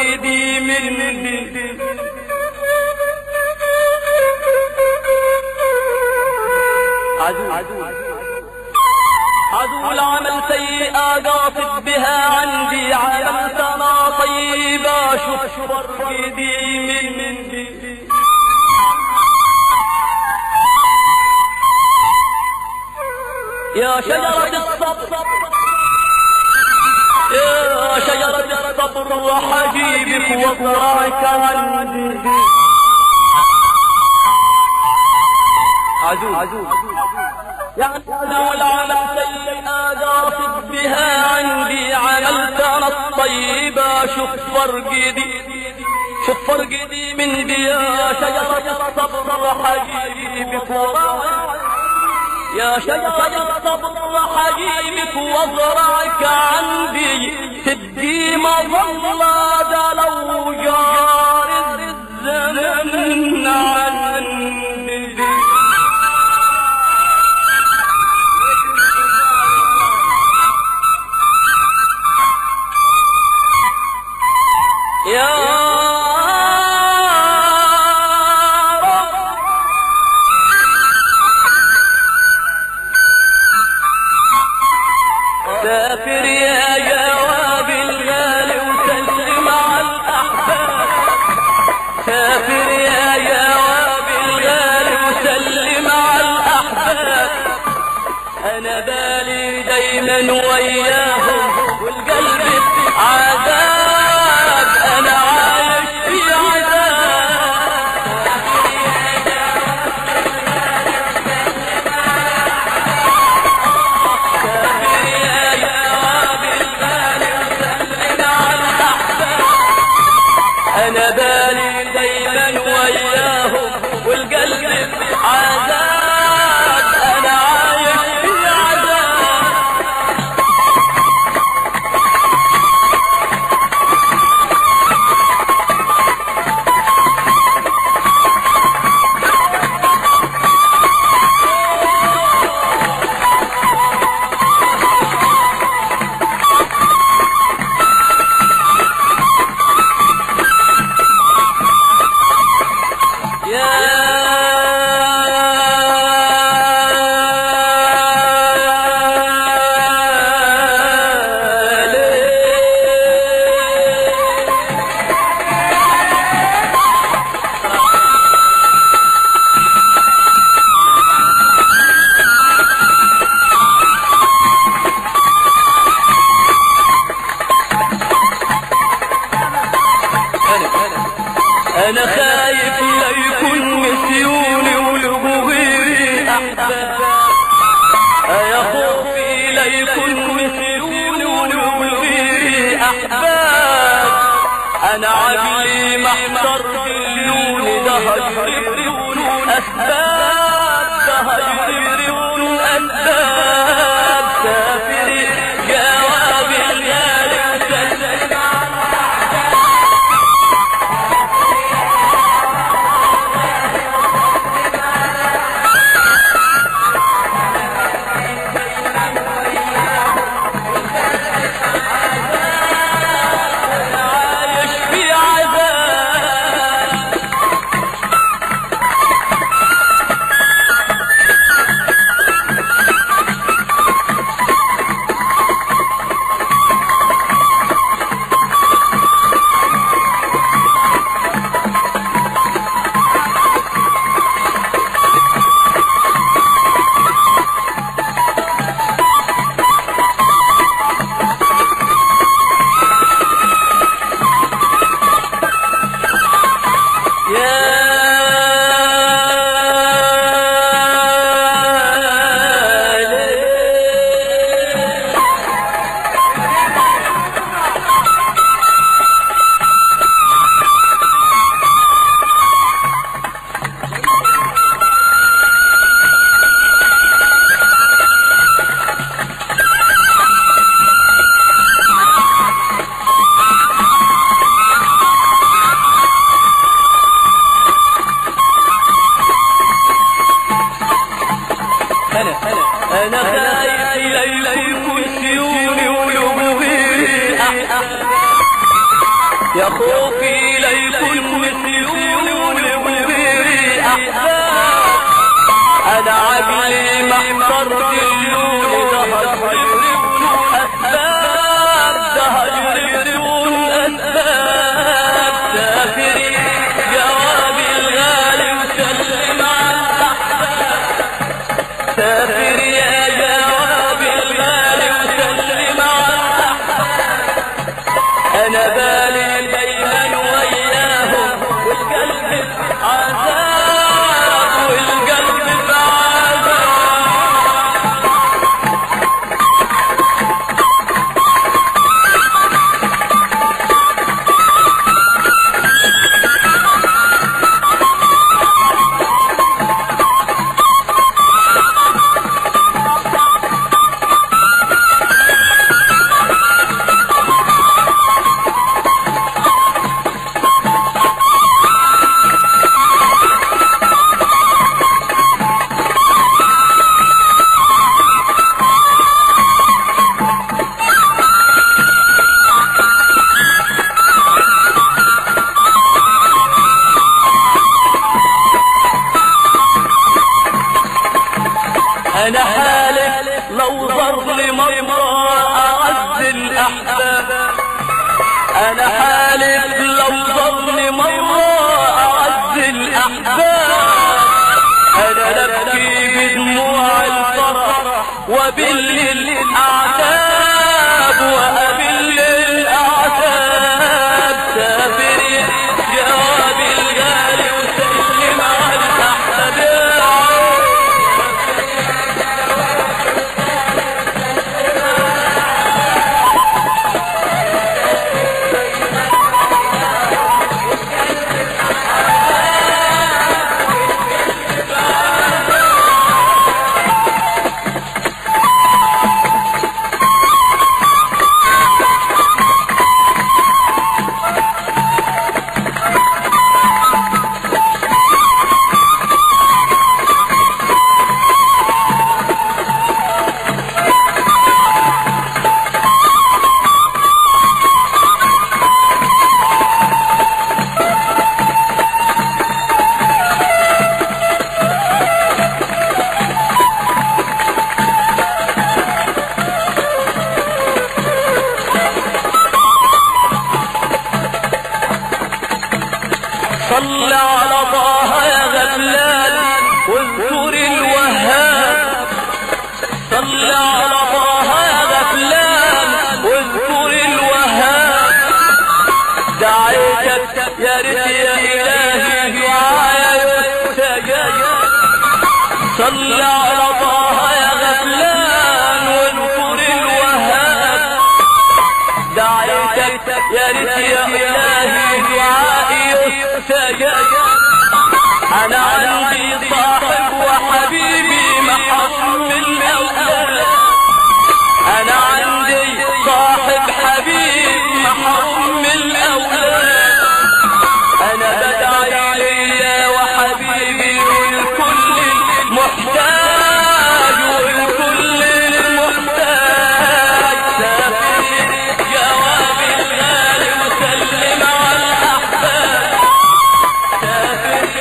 جدي من دي عدو عدو عدو العمل سيئة قاصد بها عندي عملتنا طيبة شوف جدي من دي يا شجرة الصبر يا شجرة الصبر وحجيبك وقرعك عندي عدو عدو يعني عدو العمل سيئة قاصد بها عندي عملت انا الطيبة شوف فرقي دي شوف فرقي دي من دي يا شجرة الصبر وحجيبك وقرعك يا شجرة الصبر حجيبك وزرعك عندي تدي مظلة ده لو جار الزمن عندي يا رب سافر يا جواب الغالي وسلم على الأحباب سافر يا جواب الغالي وسلم على الأحباب أنا بالي دايما وياهم والقلب عذاب أنا عايش في عذاب انا بالي دايما وياهم والقلب عذاب انا عايش في عذاب انا خايف لا يكون نسيوني ولغوغيري احباب يا خوفي لا يكون نسيوني ولغوغيري احباب انا عقلي محتر دلوني ده هجري بدون اسباب ده هجري بدون اسباب سافري جواب الغالي وسلم عايش في عذاب خوفي ليكن مثلوني ولغيري أحباب أنا عقلي محضر دلوني ده هجري بدون أسباب ده هجري بدون أسباب سافري جوابي الغالي وسلم على الأحباب سافر يا جوابي الغالي وسلم على الأحباب أنا بالي دايما وياهم والقلب عذاب والقلب بعذاب انا حالف لو ظر لي مرة اعز الاحباب انا حالف لو ظر لي مرة اعز الاحباب انا نبكي بدموع الفرح وبل الاعتاب وابل الاعتاب سافري جوابي الغالي وسلم على الاحباب صل على طه يا غفلان واذكر الوهاب صل على طه يا غفلان واذكر الوهاب دعيتك يا ريت يا الهي دعايا يستجاب صل على طه يا غفلان واذكر الوهاب دعيتك يا ريت يا إلهي دعائي يستجاب أنا عندي صاحب وحبيبي محروم من الأولاد أنا عندي صاحب حبيب محروم من الأولاد أنا بدعي ليا وحبيبي والكل محتاج والكل محتاج سافر جوابي الغالي وسلم على الأحباب سافر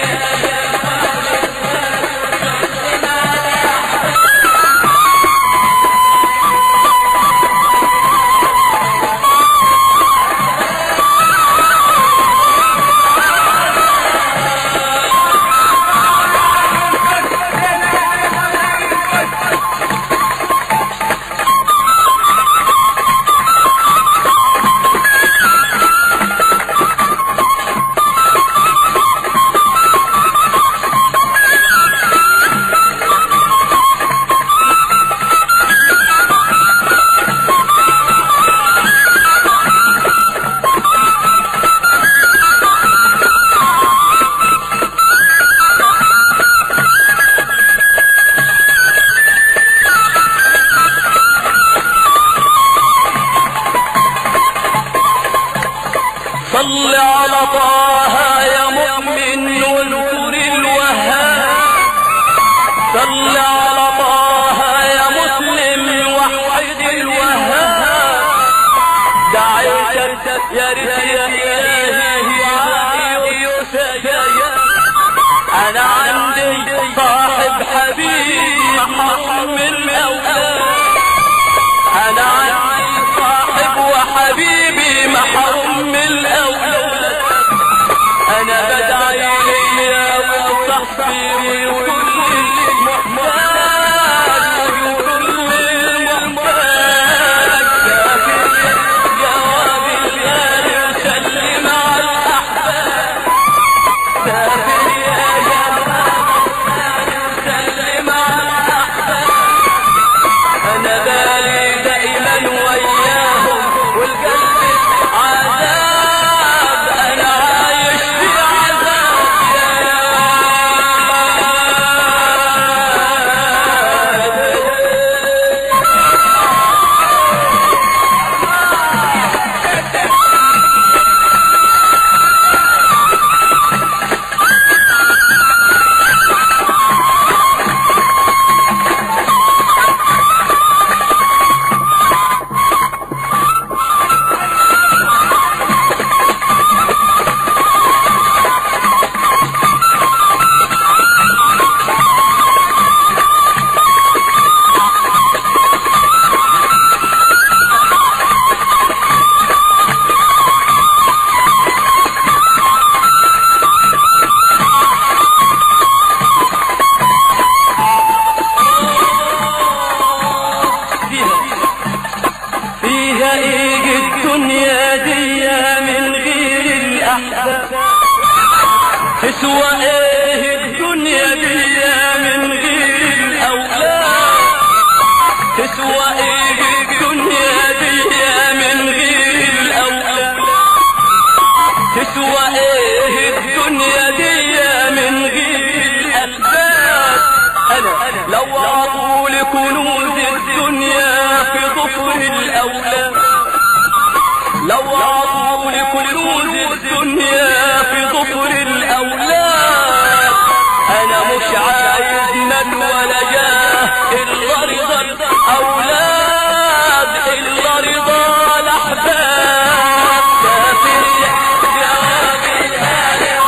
صل على طه يا مؤمن واذكر الوهاب صل على طه يا مسلم وحد الوهاب دعيتك يا ريت يا إلهي انا عندي صاحب حبيب محروم من الاولاد انا عندي صاحب وحبيبي محروم من الاولاد انا بدعي ليا وصحبي وكل المحتاج وكل المحتاج كافر جواب الغالي وسلم على الاحباب سافر يا جمال سلم على الاحباب انا بالي دائما وياهم والقلب عذاب انا عايش في عذاب فيها ايه الدنيا دي من غير الاحباب تسوى ايه الدنيا دي من غير الاولاد تسوى ايه الدنيا دي من غير الاولاد تسوى ايه الدنيا دي من غير الاسباب انا لو عطوا كنوز الدنيا في ظفر الاولاد لو عطوا كنوز الدنيا في ظفر الاولاد انا مش عايز من ولا جاه الا رضا الاولاد الا رضا الاحباب كافر جواب الآلهة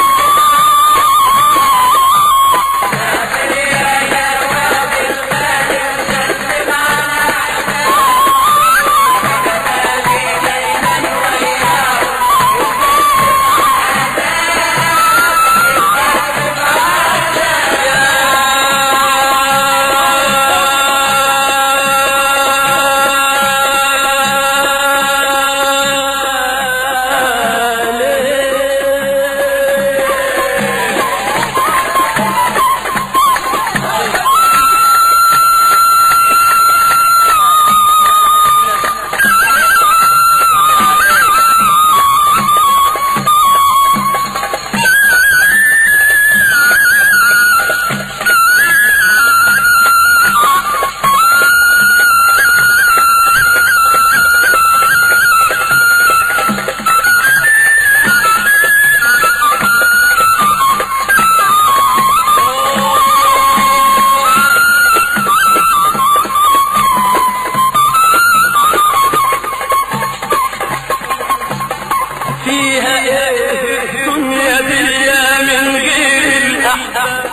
فيها ايه الدنيا دي من غير الاحباب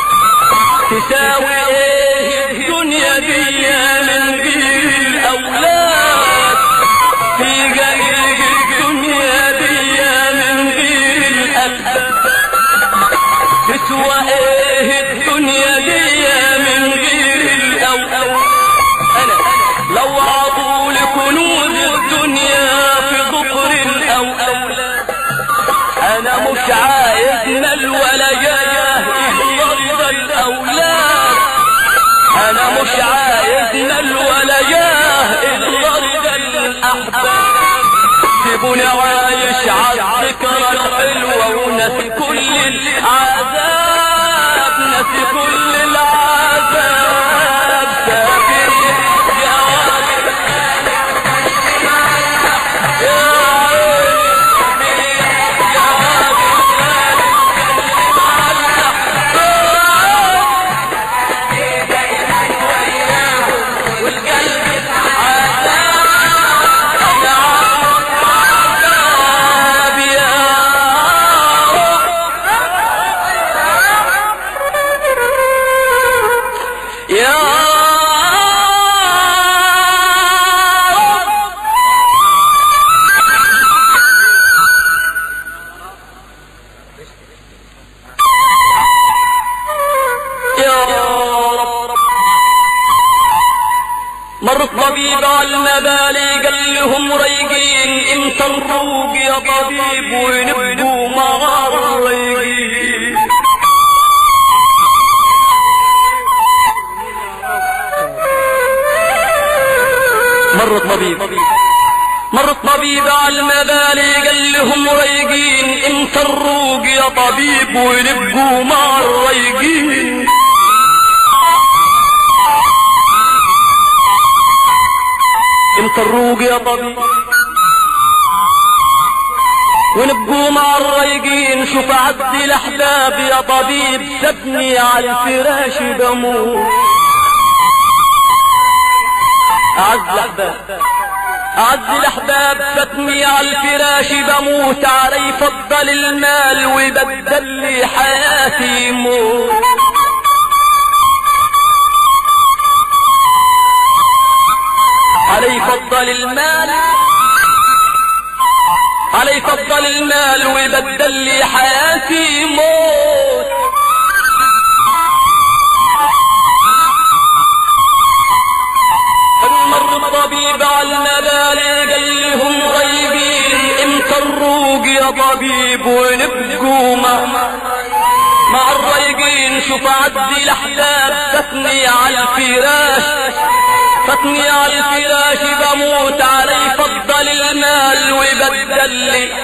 تساوي ايه الدنيا دي من غير الاولاد فيها ايه الدنيا دي من غير الاسباب تسوى ايه الدنيا دي من غير الاولاد انا لو عطوا لكنوز الدنيا في ظفر الاولاد انا مش عايز مال ولا جاه الا رضا الاولاد انا مش عايز مال ولا جاه الا رضا الاحباب سيبوني عايش عالذكرى الحلوة ونسي كل العذاب نسي كل العذاب سافر جواب والقلب عذاب يا مر الطبيب على المبالي قال لهم ريقين انت الروق يا طبيب ونبقوا مع الريقين مر الطبيب مر الطبيب على المبالي قال لهم ريقين انت الروق يا طبيب ونبقوا مع الريقين انت الروق يا طبيب ونبقوا مع الريقين شوف عدي الاحباب يا طبيب سبني على الفراش بموت اعز الاحباب اعز الاحباب فتني على الفراش بموت علي فضل المال وبدل لي حياتي موت علي فضل المال علي فضل المال وبدل لي حياتي موت مر الطبيب على المبالي قال لهم غيبين انت الروق يا طبيب ونبقوا مع مع الريقين شوف عدي الاحباب فتني على الفراش فتني على الفراش بموت علي فضل المال وبدل لي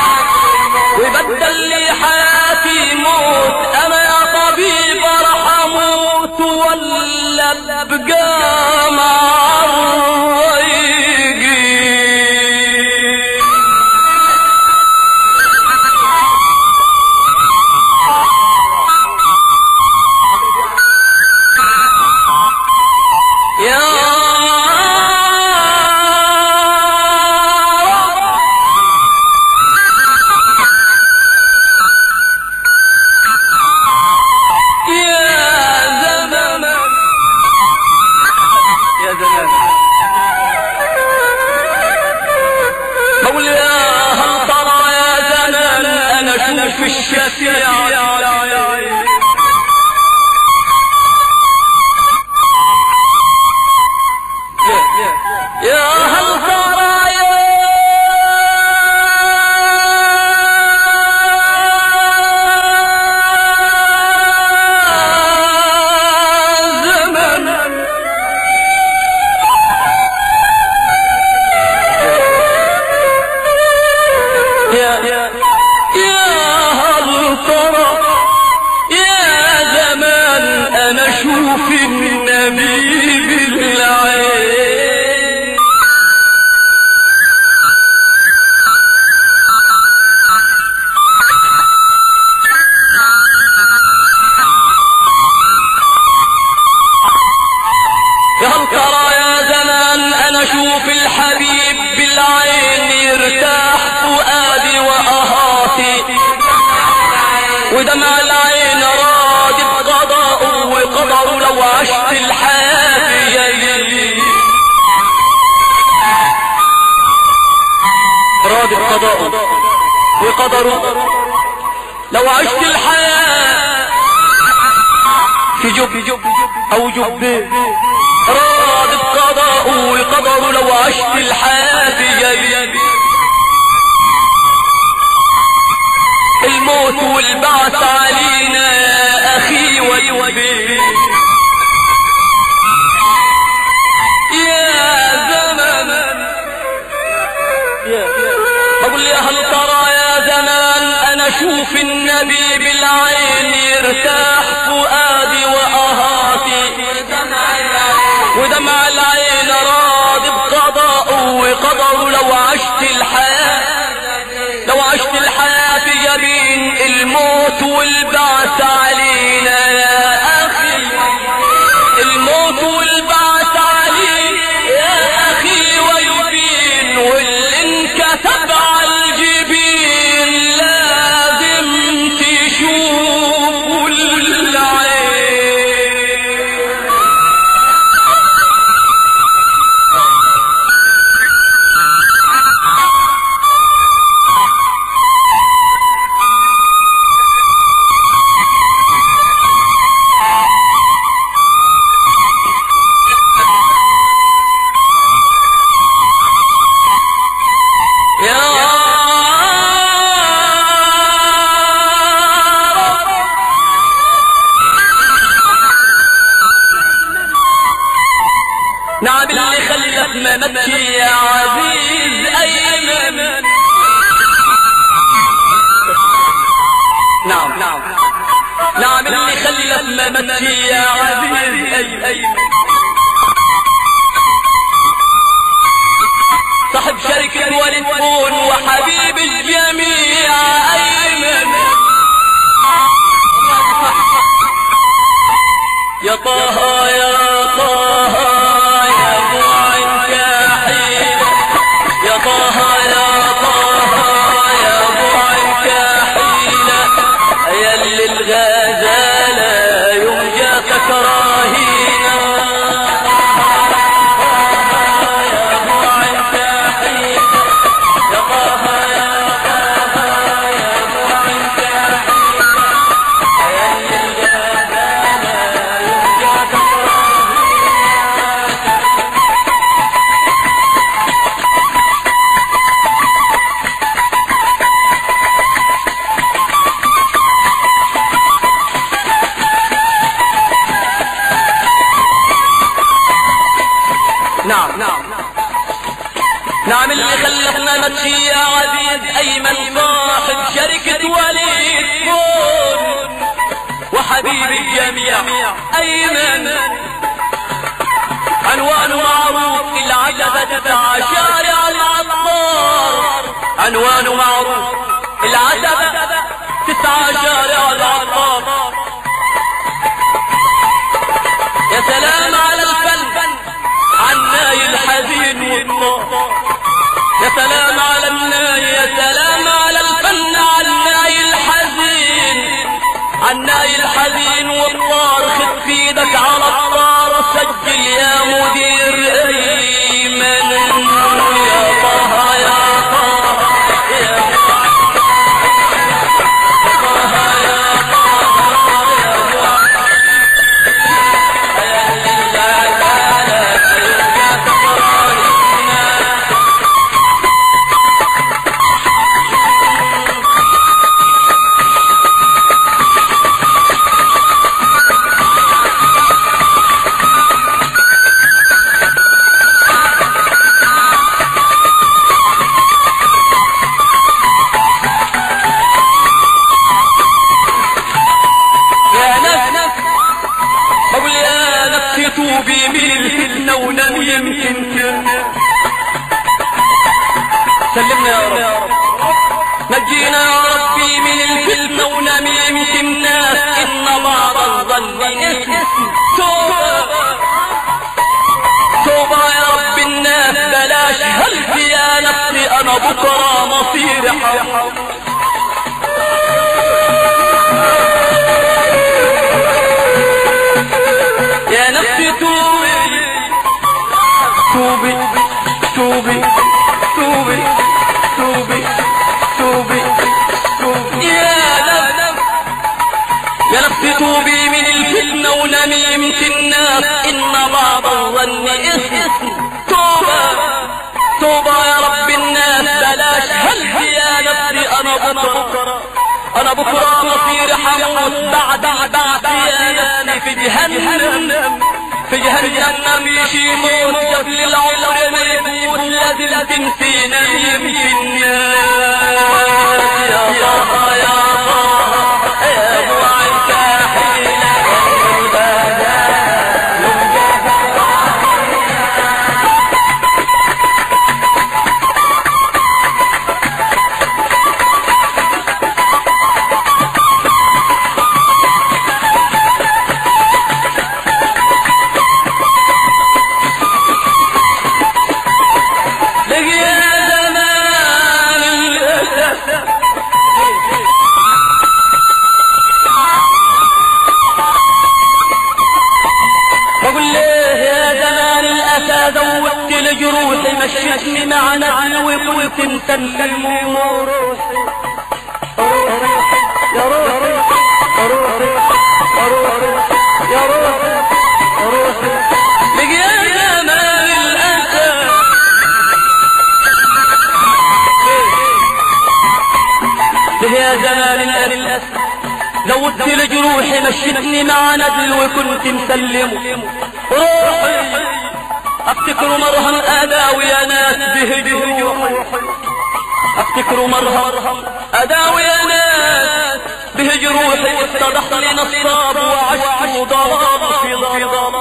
وبدل لي حياتي موت انا يا طبيب راح اموت ولا ابقى مع الريقين يا رب يا زمان يا زمان مولاي هل ترى يا زمان انا اشوف الشفيع يا هل ترى يا زمن يا يا يا هل ترى يا زمان انا اشوف النبي بالعين يا هل ترى يا زمان انا اشوف الحبيب بالعين يرتاح فؤادي واهاتي ودمع العين راضي بقضاءه وقدره لو عشت الحياة جاي راضي بقضاءه وقدره لو عشت الحياة في جب او جبين راضي بقضاءه وقدره لو عشت الحياة جاي الموت والبعث علينا يا اخي ويوبي يا زمن بقول يا هل ترى يا زمان انا اشوف النبي بالعين يرتاح فؤادي واهاتي ودمع العين راضي بقضاءه وقدره لو عشت الحياه لو عشت الحياة جبين الموت والبعث علينا يا أخي الموت والبعث علينا يا أخي ويبين واللي انكتب على الجبين لازم تشوف العين ما ماتش يا عزيز ايمن نعم نعم نعم اللي خلف ما ماتش يا عزيز ايمن صاحب شركة ولدفون وحبيب الجميع ايمن يا طه يا طه يا ابو عين كحيل يا طه يا طه يا ابو عين كحيل يا اللي الغزالة يوم جاك راهينا يا ابو عين كحيل يا طه يا طه يا ابو عين كحيل يا اللي الغزالة يوم جاك نعم نعم نعم اللي خلفنا نمشي يا عزيز ايمن صاحب شركة وليد فون وحبيب الجميع ايمن عنوان معروف العجبة تسعى شارع العطار عنوان معروف العجبة تسعى شارع العطار يا سلام على الفن عالناي الحزين والطار يا سلام على الناي يا سلام على الفن عالناي الحزين عالناي الحزين والطار خد في ايدك على الطار سجل يا مدير ايمن يا طه يا طه يا طه يا طه يا نفس بقول يا نفسي توبي من الفتنة ونام يمكن سلمنا يا رب نجينا يا ربي من الفتنة ونام يمكن ناس إن بعض الظن إثم توبة توبة يا رب الناس بلاش هلفي يا نفسي أنا بكرة مصيري حرام يا نفسي توبي توبي توبي توبي توبي توبي توبي يا نفس يا نفسي توبي من الفتنة ونميمة الناس إن بعض الظن إثم توبة توبة يا رب الناس بلاش هل يا نفسي أنا بكرة أنا بكرة مصير حموت بعد بعد يا نفسي في جهنم في جهنم يشي موت قبل العمر ما يموت لازم تنسينا يمكن يا طه يا طه يا ابو عين لقي زمان الأسى بقول له يا زمان الأسى زودت لجروحي مشيتني مع نعلوي كنت مسلم وروحي يا روحي يا روحي يا روحي يا روحي يا روحي لقي يا زمان الأسى يا زمان الأسى زودت لجروحي مشيتني مع نزل وكنت مسلم روحي افتكروا مرهم اداوي يا ناس بهجروحي افتكروا مرهم اداوي يا ناس بهجروحي اتضح لي نصاب وعشت ضلال في ضلال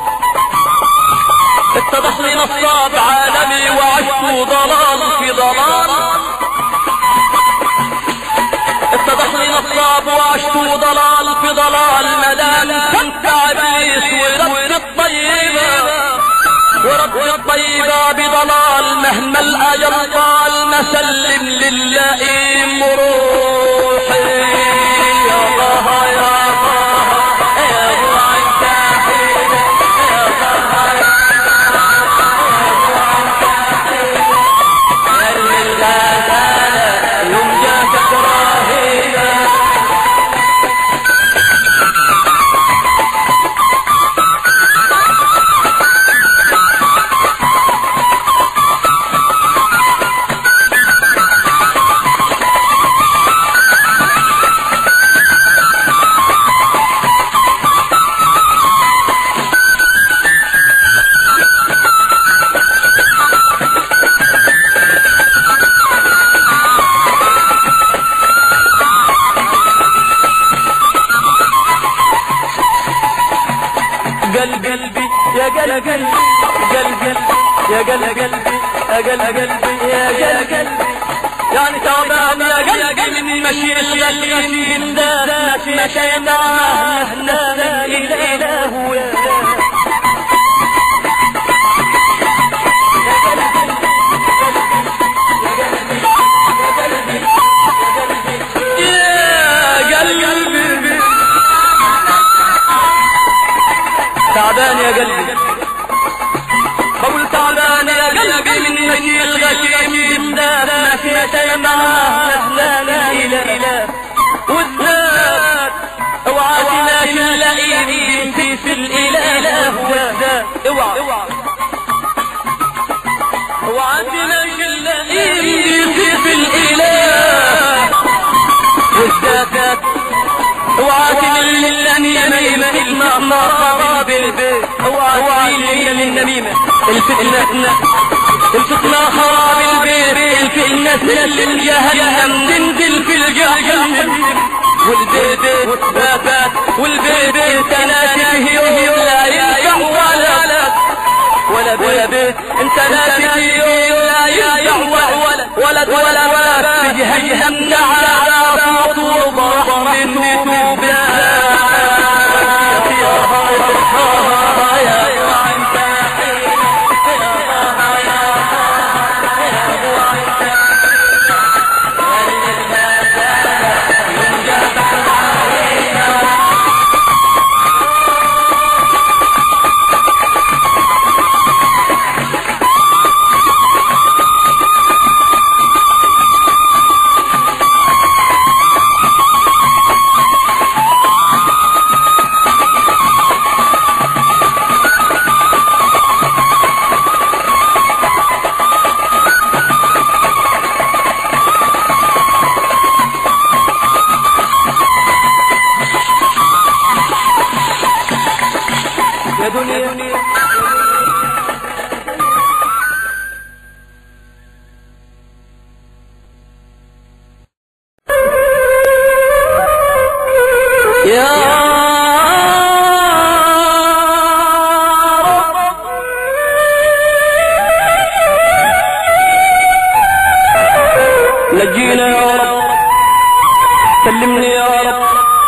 اتضح لي نصاب عالمي وعشت ضلال في ضلال اتضح لي نصاب وعشت ضلال في ضلال مدام كنت عبيس ورد الطيبة ورد الطيبة بضلال مهما الأجل طال مسلم للئيم روحي يا الله يا الله يا الله التحية يا الله يوم جاتك راهينا قلبي يا قلبي قلبي يا قلبي يا قلبي يا قلبي يعني تعبان يا قلبي من مشي الغليل من دار مشينا مهنا الإله يا يا قلبي تعبان يا قلبي بقول تعبان يا قلبي من مشي الغشيم بالذات مشيت معاه لا لا اله والذات اوعى تماشي اللئيم في في الاله والذات اوعى اوعى تماشي اللئيم في في الاله والذات اوعى تمل النميمة النار بالبيت اوعى تمل النميمة الفتنة الفتنة خراب البيت الفتنة تسلم جهنم تنزل في الجحيم والبيت والبابات والبيت تناسي يوم لا ينفع ولا ولا بيت انت ناسي يوم لا ينفع ولا ولد ولا ولا في جهنم على مطلوب رحمة يا دنيا يا رب نجينا يا رب سلمني يا رب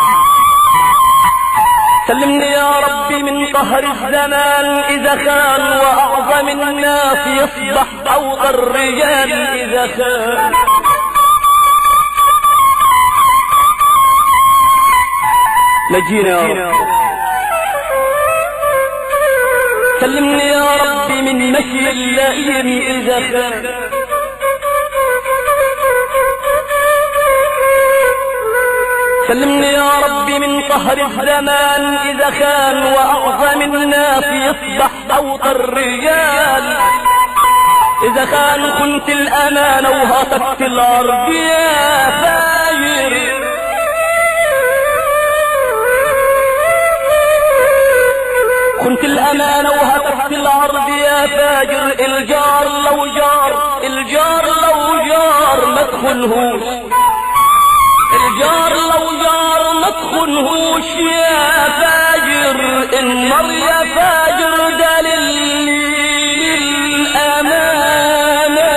سلمني يا ربي من قهر الزمان إذا كان وأعظم الناس يصبح أوضى الرجال إذا كان نجينا يا رب سلمني يا ربي من مشي اللئيم إذا كان سلمني يا ربي من قهر الزمان إذا كان وأعظم الناس يصبح أوطى الرجال إذا كان كنت الأمانة وهتكت الأرض يا فاير كنت الأمانة وهتكت الأرض يا فاجر الجار لو جار الجار لو جار ما تخنهوش الجار لو جار ما تخنهوش يا فاجر النار يا فاجر ده للأمانة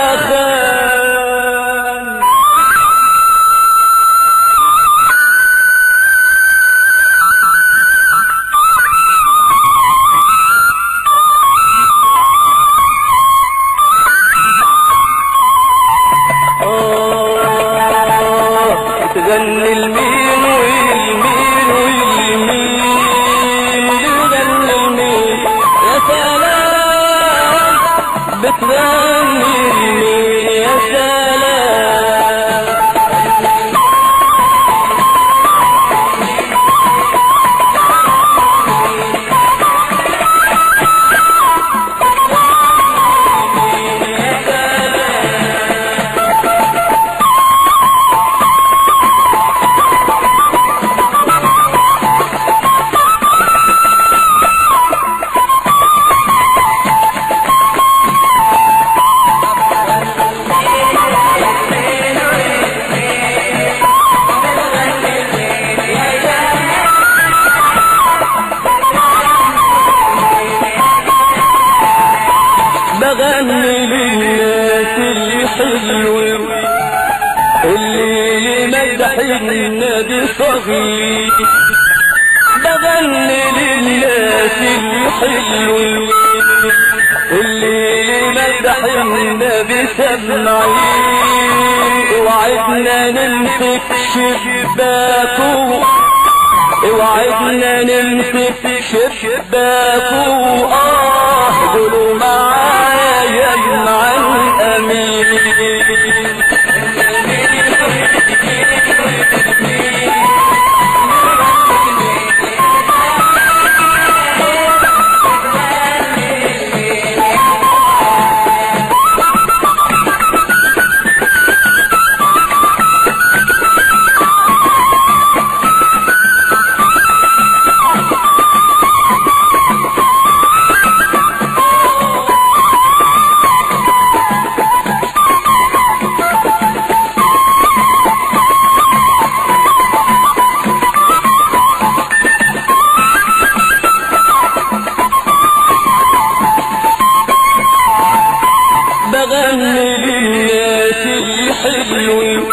خان آه تغني المين والمين والمين تغني المين يا سلام بتغني المين يا سلام بغني للناس الحلوة اللي مدح النبي صغير بغني للناس الحلوة اللي مدح النبي سمعين وعدنا نمسك شباكه اوعدنا نمسك شباكه اه قولوا معايا مع الامين بغني للناس الحلوين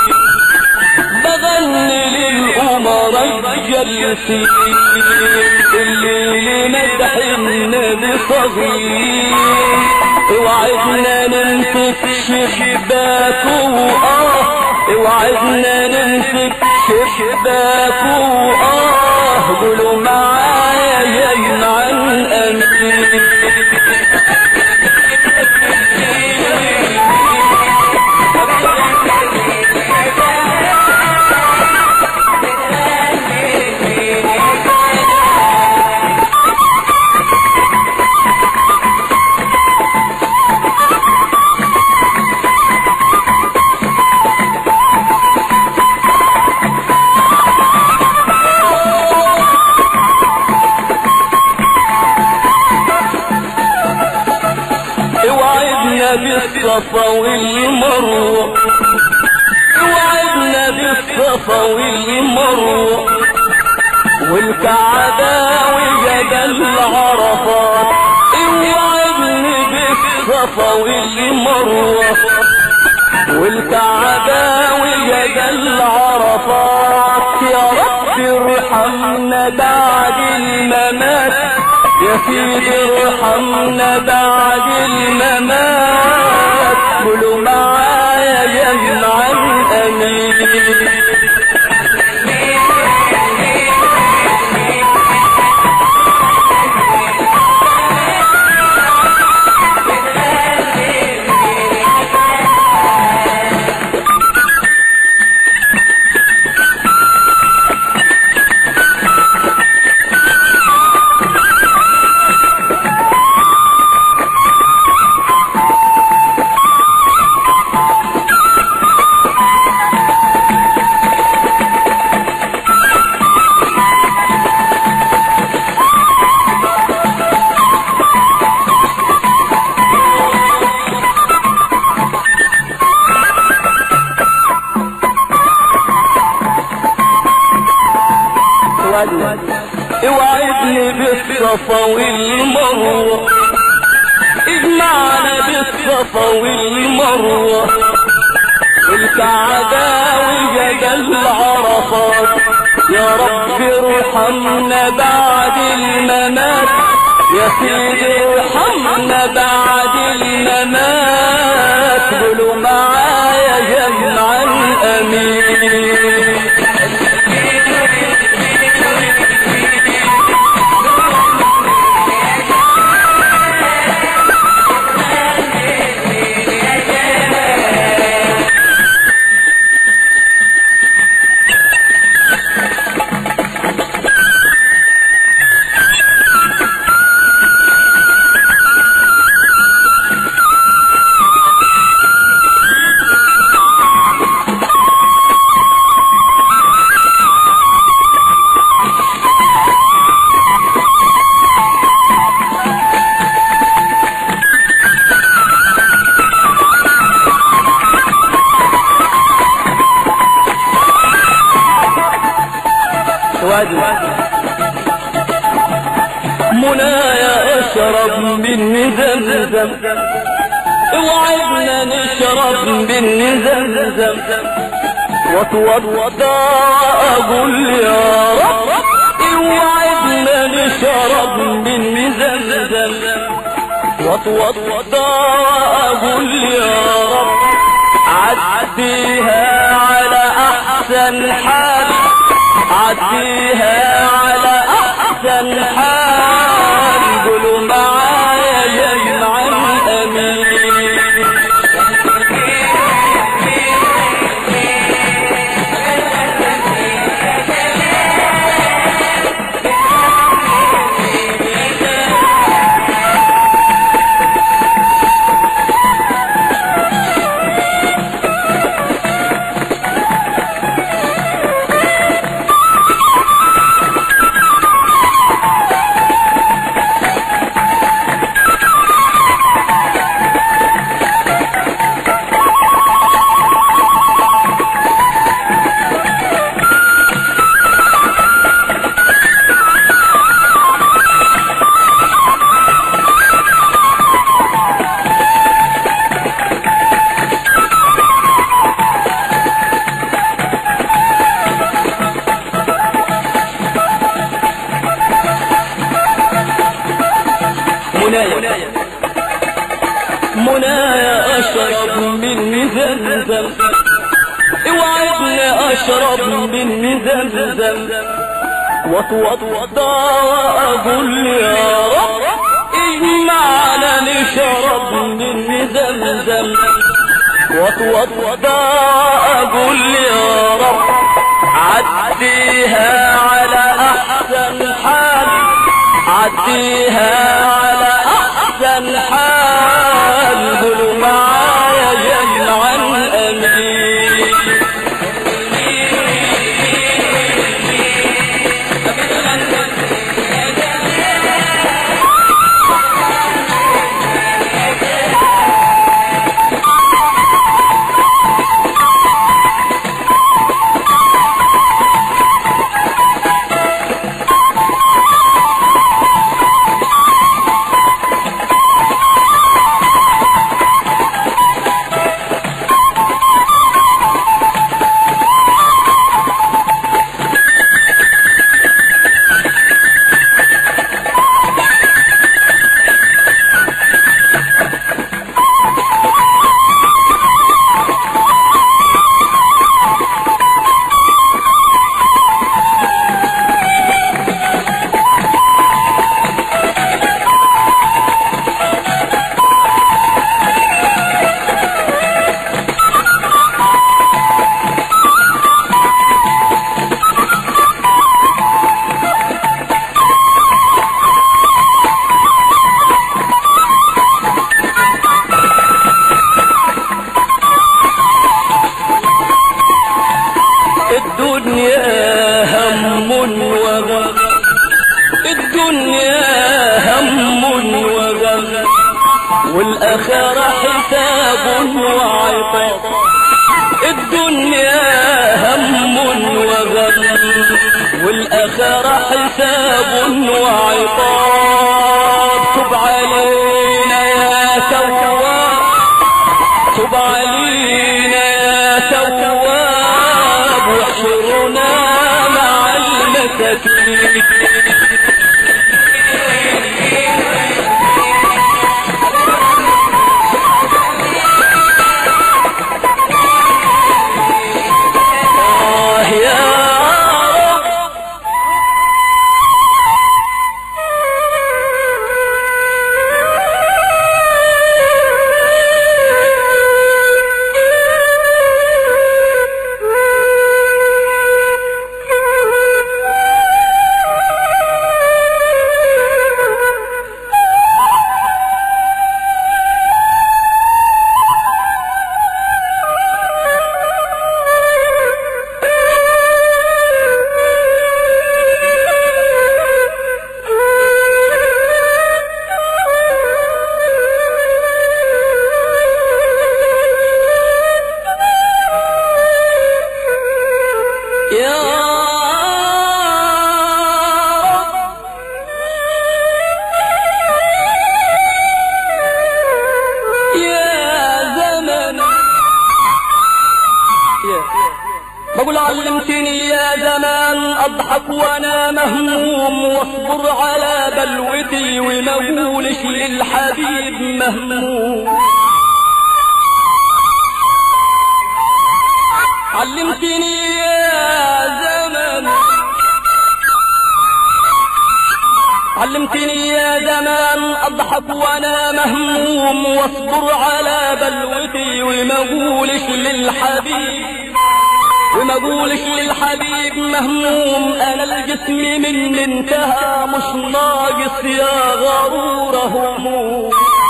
بغني للأمراء الجلسين اللي مدح النبي صغير اوعدنا نمسك شباكه اه اوعدنا نمسك شباكه اه قولوا معايا مع الأمين اوعدنا بالصفا والمروة اوعدنا بالصفا والمروة والكعبة وجبل عرفات اوعدني بالصفا والمروة والكعبة وجبل عرفات يا رب ارحمنا بعد الممات يا سيدي ارحمنا بعد الممات قولوا معايا يا مع الامين اوعدني بالصفا والمروة اجمعنا بالصفا والمروة والكعبة وجبل عرفات يا رب ارحمنا بعد الممات يا سيدي ارحمنا بعد الممات قولوا معايا جمع الامين منايا اشرب من زمزم اوعدنا نشرب من زمزم واتوضى اقول يا رب اوعدنا نشرب من زمزم واتوضى اقول يا رب عديها على احسن حال عديها على احسن حال قولوا معايا جمع الامين منايا منايا اشرب من زمزم اوعدنا اشرب من زمزم واتوضى واقول يا رب اجمعنا نشرب من زمزم واتوضى اقول يا رب عديها على احسن حال عديها على احسن حال قولوا معايا جمع الامين الدنيا هم وغم الدنيا هم وغم والآخرة حساب وعقاب الدنيا هم وغم والآخرة حساب وعقاب تب علينا يا تواب تب علينا يا تواب واحشرنا مع المساكين آه يا رب يا رب يا زمن بقول علمتني يا زمان اضحك وانا مهموم واصبر على بلوتي وما اقولش للحبيب مهموم علمتني يا زمن علمتني يا زمان اضحك وانا مهموم واصبر على بلوتي وما اقولش للحبيب وما اقولش للحبيب مهموم انا الجسم من انتهى مش ناقص يا غرور هموم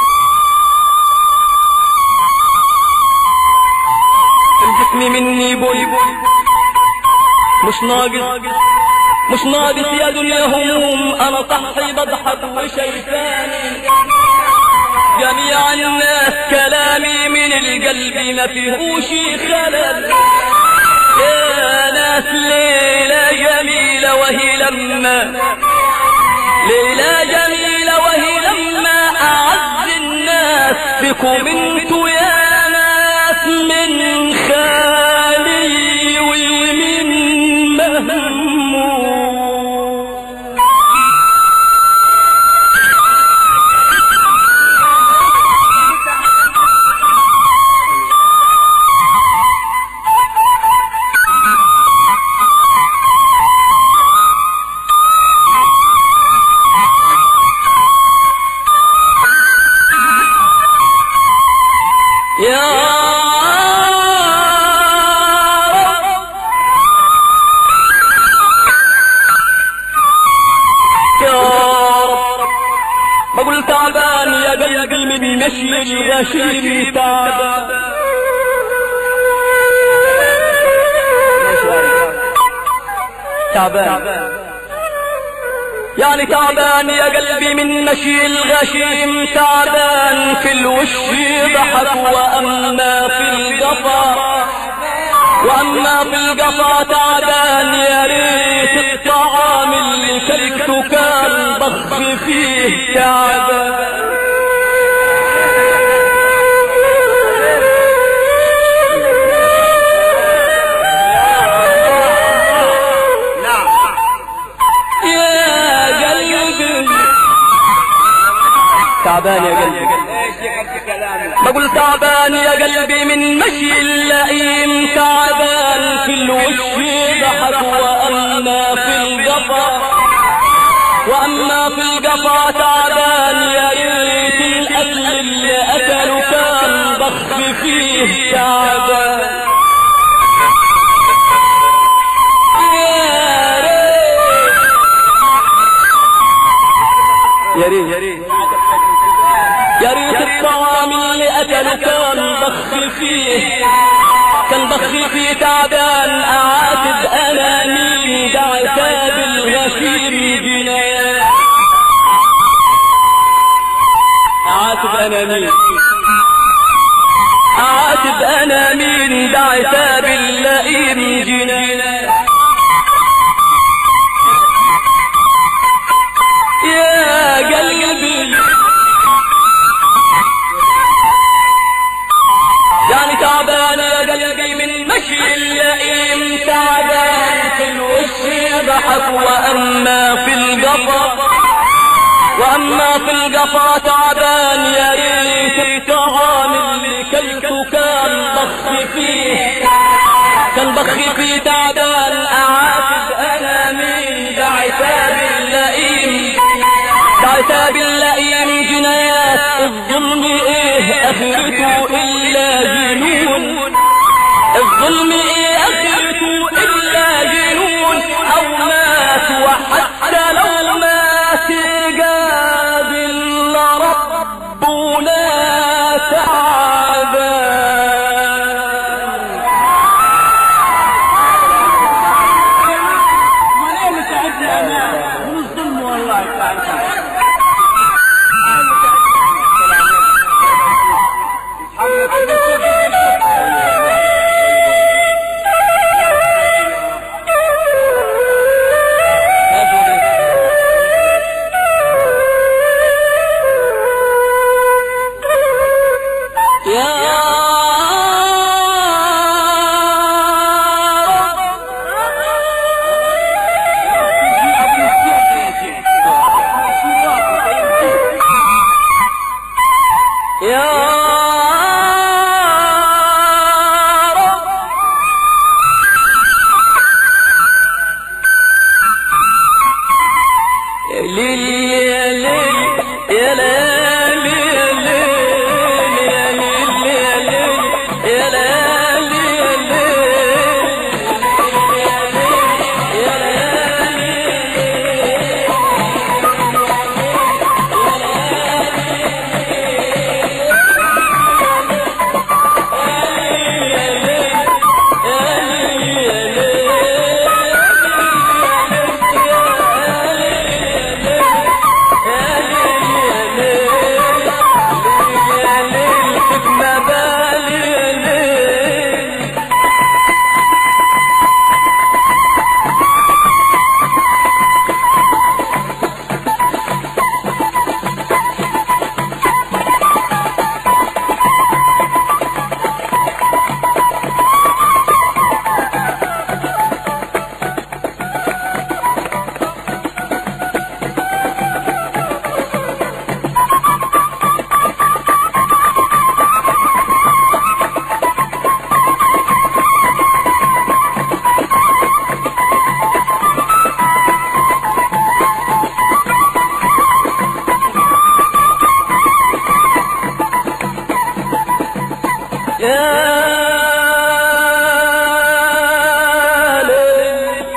الجسم مني بوي مش ناقص مش ناقص يا دنيا هموم انا صحي بضحك وشايفاني جميع الناس كلامي من القلب ما فيهوش خلل يا ناس ليلة جميلة وهي لما ليلة جميلة وهي لما أعز الناس بكم انتوا يا ناس من خالي ومن مهموم يا رب يا رب بقول تعبان يا قلبي من مشي الغشيم تعبان تعبان يعني تعبان يا قلبي من مشي الغشيم تعبان في الوش ضحك واما في القفا واما في القفا تعبان يا ريت الطعام اللي كلته كان ضخ فيه تعبان يا قلبي تعبان يا قلبي بقول تعبان يا قلبي من مشي اللئيم تعبان في الوش ضحك واما في القفا واما في القفا تعبان يا ريت الاكل اللي اكله كان ضخ فيه تعبان يا ريت يا ريت يا ريت الطعام اللي اكله كان ضخ فيه كان ضخ فيه تعبان اعاتب انا مين ده عتاب الغشيم جنان اعاتب انا مين اعاتب انا مين ده عتاب اللئيم جنان اللئيم تعبان في الوش يضحك وأما في القفا وأما في القفا تعبان يا ريت الطعام اللي كلته كان بخ فيه كان بخ فيه تعبان أعاتب أنا مين ده عتاب اللئيم ده عتاب اللئيم جنايات الظلم إيه أخرته إلا جنون الظلم إيه أخرته إلا جنون أو مات وحتى لو مات قابل ربنا تعبان وليه اللي تعبنا انا من الظلم والله تعال يا يا رب يا ليل يا ليل يا ليل يا ليل يا ليل يا ليل يا ليل يا ليل يا ليل يا ليل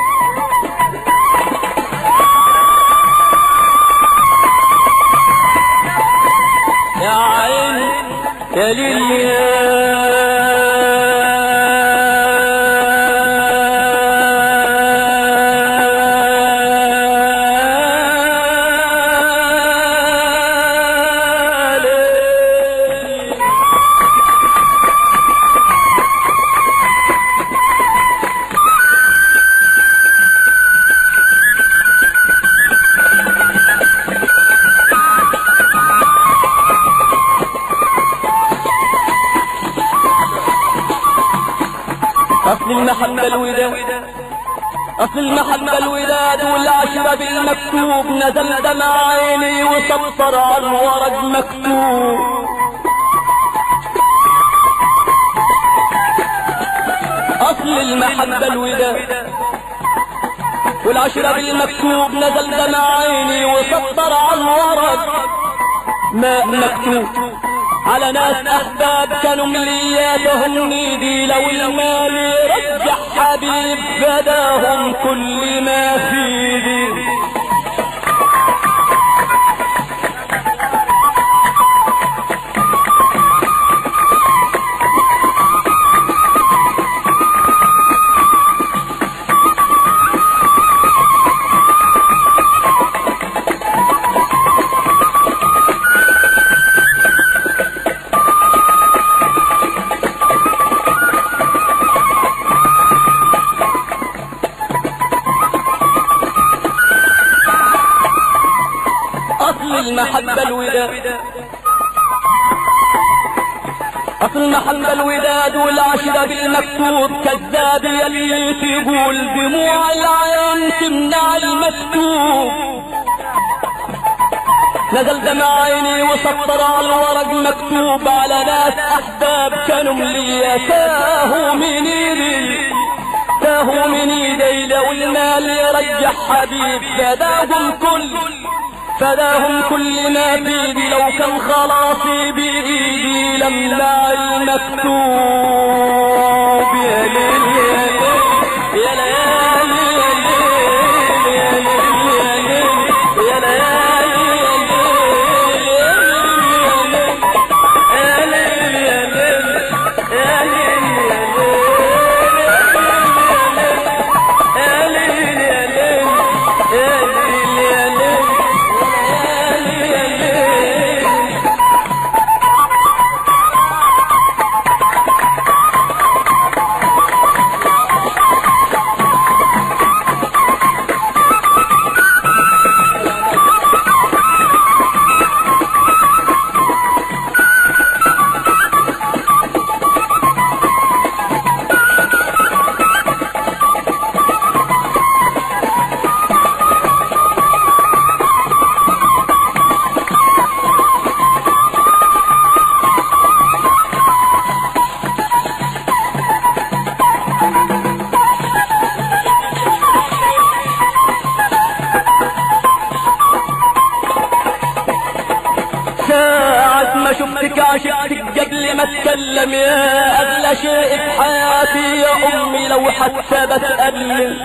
يا عين يا ليل يا ليل أصل المحبة الوداد أصل المحبة الوداد والعشرة بالمكتوب نزل دمع عيني وسطر على الورق مكتوب أصل المحبة الوداد والعشرة بالمكتوب نزل دمع عيني وسطر على الورق ما مكتوب على ناس أحباب كانوا ملياتهم نيدي لو المال يرجع حبيب فداهم كل ما في دي أصل المحبة الوداد أصل محل الوداد والعشرة بالمكتوب كذاب يلي تقول دموع العين تمنع المكتوب نزل دمع عيني وسطر على الورق مكتوب على ناس أحباب كانوا لي تاهوا من ايدي تاهوا من ايدي لو المال يرجح حبيب فداهم كل فداهم كل ما بيدي لو كان خلاصي بإيدي لملع المكتوب يا ليل يا ليل يا ليل يا ليل يا ليل يا ليل يا ليل يا ليل يا ليل يا ليل يا ليل ساعة ما شفتك عشقتك قبل ما اتكلم يا اغلى شيء في حياتي يا امي لو حتى بتألم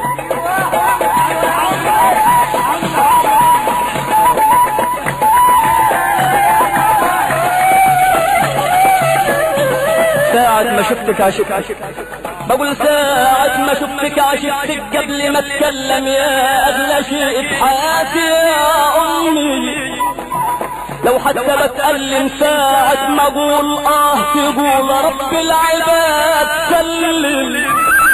ساعة ما شفتك عشقتك بقول ساعة ما شفتك عشقتك قبل ما اتكلم يا اغلى شيء في حياتي يا امي لو حتى بتألم ساعة ما اقول اه تقول رب العباد سلم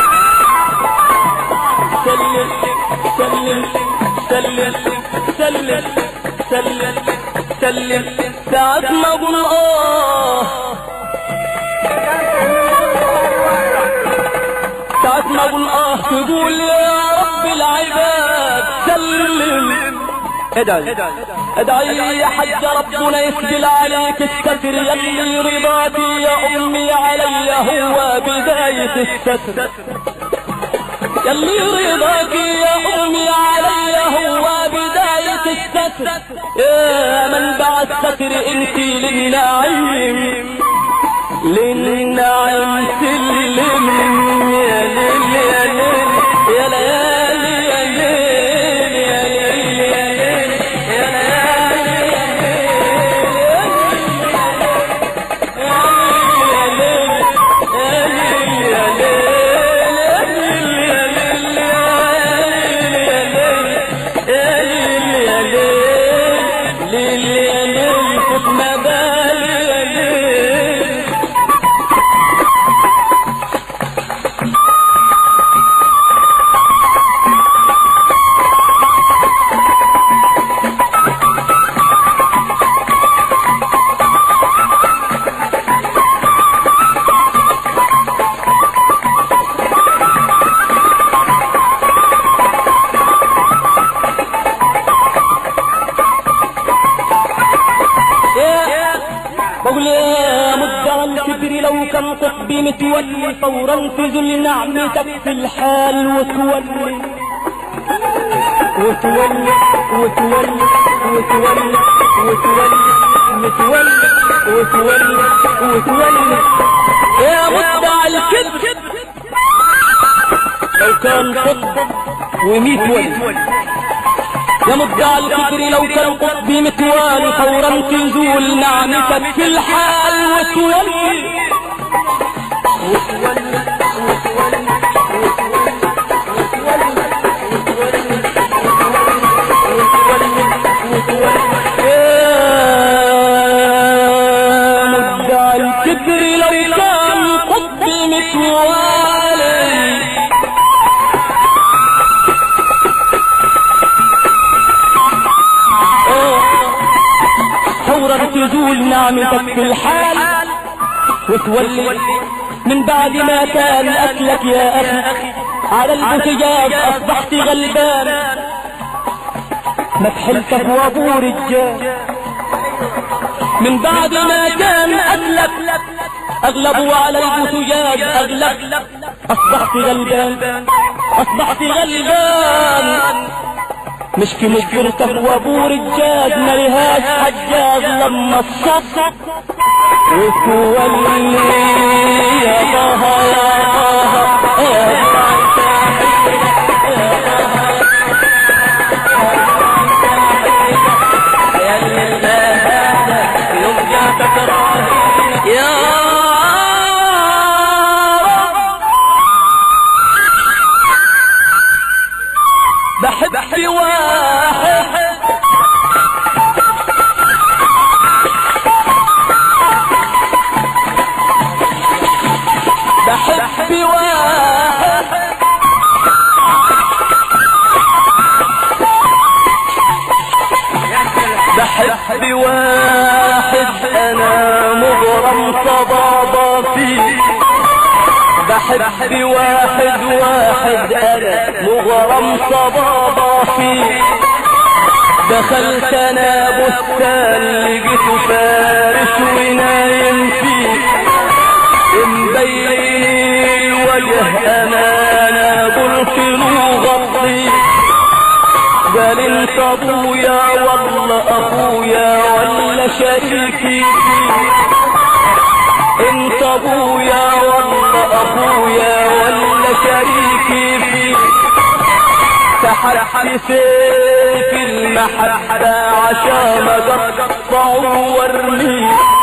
سلم سلم سلم سلم سلم سلم ساعة ما اقول اه ساعة ما اقول اه تقول يا رب العباد سلم ادعي ادعي يا حج ربنا يسجل عليك الستر يلي رضاكي يا امي علي هو بداية الستر يلي رضاكي يا امي علي هو بداية الستر يا منبع الستر انت للنعيم للنعيم سلم يا ليل يا ليل يا ليالي يا ليل يا ليل يا ليل يا بقول يا مدعى الكبر لو كان قطبي متولي فورا تزل نعمتك في الحال وتولي وتولي وتولي وتولي وتولي وتولي وتولي وتولي يا مدعى الكبر لو كان قطب وميت ولي يا مدعى الكبر لو كان قطبي متوالي فورا تزول نعمتك في الحال وتولي يا مدعى الكبر لو كان قطبي متوالي فورا تزول نعمتك في الحال وتولي من بعد ما كان أكلك يا أخي على البوتجاز أصبحت غلبان ما تحلتك وابو رجال من بعد ما كان أكلك أغلبوا على البوتجاز أغلب أصبحت غلبان أصبحت غلبان مشكي مشكلتك وابو رجال ملهاش حجاج لما الصف وتولي يا طه يا طه يا رب بحب واحد بحب واحد بحب واحد انا مغرم صبابة فيه بحب واحد واحد انا مغرم صبابة فيه دخلت انا بستان لقيته فارس ونايم فيه مبين الوجه امانه قلت له غطي قال انت ابويا والله اخويا ولا شريكي انت ابويا والله اخويا ولا شريكي في سحبت سيف المحبة عشان اقطعه وارميه